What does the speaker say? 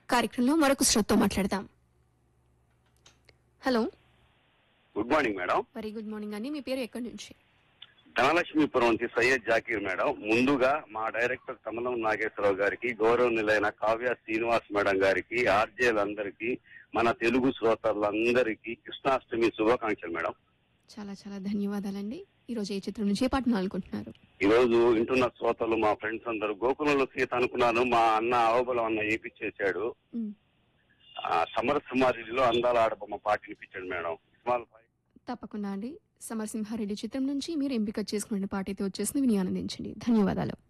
కార్యక్రమంలో మరొక శ్రోతతో మాట్లాడదాం hello good morning madam very good morning అండి మీ పేరు ఎక్కడి నుంచి ధనలక్ష్మీపురం నుంచి సయ్యద్ జాకీర్ మేడం ముందుగా మా డైరెక్టర్ కమలం నాగేశ్వరరావు గారికి గౌరవనీయులైన కావ్య శ్రీనివాస్ మేడం గారికి ఆర్జేలందరికీ మన తెలుగు శ్రోతలందరికీ కృష్ణాష్టమి శుభాకాంక్షలు మేడం చాలా చాలా ధన్యవాదాలండి ఈ రోజు ఏ చిత్రం నుంచి ఏ పాట అనుకుంటున్నారు ఈ రోజు వింటున్న శ్రోతలు మా ఫ్రెండ్స్ అందరూ గోకులంలో సీత అనుకున్నాను మా అన్న అవబలం అన్న ఏపిచ్చేసాడు మ్, ఆ, సమరసింహారెడ్డిలో అందాల ఆడబొమ్మ పాట వినిపించాడు మేడం ఇస్మాల్ భాయ్ తప్పకుండా అండి సమరసింహారెడ్డి చిత్రం నుంచి మీరు ఎంపిక చేసుకున్న పాట అయితే వచ్చేసింది విని ఆనందించండి ధన్యవాదాలు